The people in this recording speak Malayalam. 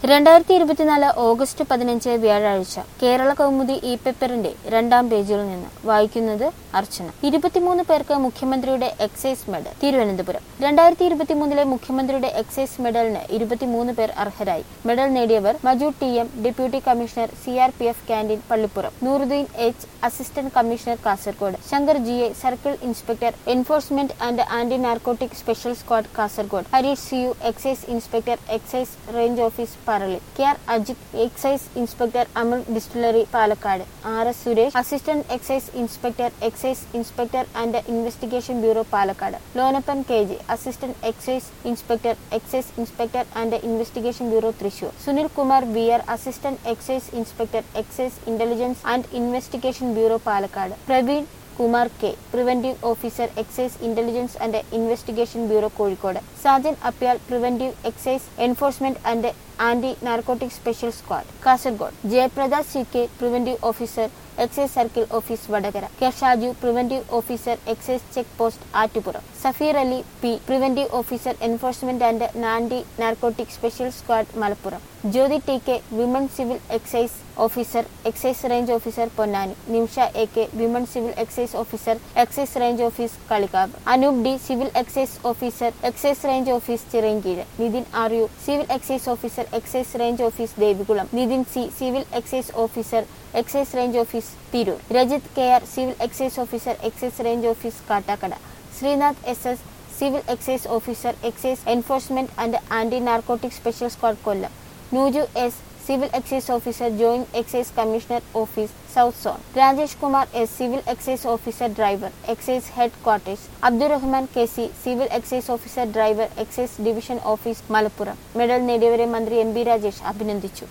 രണ്ടായിരത്തി ഇരുപത്തിനാല് ഓഗസ്റ്റ് പതിനഞ്ച് വ്യാഴാഴ്ച കേരള കൗമുദി ഇ പേപ്പറിന്റെ രണ്ടാം പേജിൽ നിന്ന് വായിക്കുന്നത് അർച്ചന ഇരുപത്തിമൂന്ന് പേർക്ക് മുഖ്യമന്ത്രിയുടെ എക്സൈസ് മെഡൽ തിരുവനന്തപുരം രണ്ടായിരത്തി ഇരുപത്തിമൂന്നിലെ മുഖ്യമന്ത്രിയുടെ എക്സൈസ് മെഡലിന് ഇരുപത്തിമൂന്ന് പേർ അർഹരായി മെഡൽ നേടിയവർ Maju T M deputy commissioner C R P F canteen Pallippuram Nooruddeen H assistant commissioner Kasaragod Shankar G A circle inspector enforcement and anti narcotic special squad Kasaragod Hareesh C U excise inspector excise range office Parali K R Ajith excise inspector Amar distillery Palakkad R S Suresh assistant excise inspector excise inspector and investigation bureau Palakkad Lonappan K G assistant excise inspector excise inspector and investigation bureau Thrissur Sunil Kumar B R assistant excise inspector excise intelligence and investigation bureau Palakkad Praveen Kumar K preventive officer excise intelligence and investigation bureau Kozhikode Sajan Apyal preventive excise enforcement and anti narcotic special squad Kasaragod Jayaprada C K preventive officer excise circle office Vadakara K Shaju preventive officer excise check post Attupuram Safeer Ali P preventive officer enforcement and anti narcotic special squad Malappuram Jyothi T K women civil excise officer excise range officer Ponnani Nimisha A K women civil excise officer excise range office Kalikavu Anoop D civil excise officer excise range office Chirayinkeezhu Nithin R U civil excise officer excise range office Devikulam Nithin C civil excise officer excise range office Tirur Rajith K R civil excise officer excise range office Kattakkada Sreenath S S civil excise officer excise enforcement and anti narcotic special squad Kollam Nooju S civil excise officer joint excise commissioner office south zone Rajesh Kumar S civil excise officer driver excise headquarters Abdurahman K C civil excise officer driver excise division office Malappuram medal നേടിയവരെ മന്ത്രി എം ബി രാജേഷ് അഭിനന്ദിച്ചു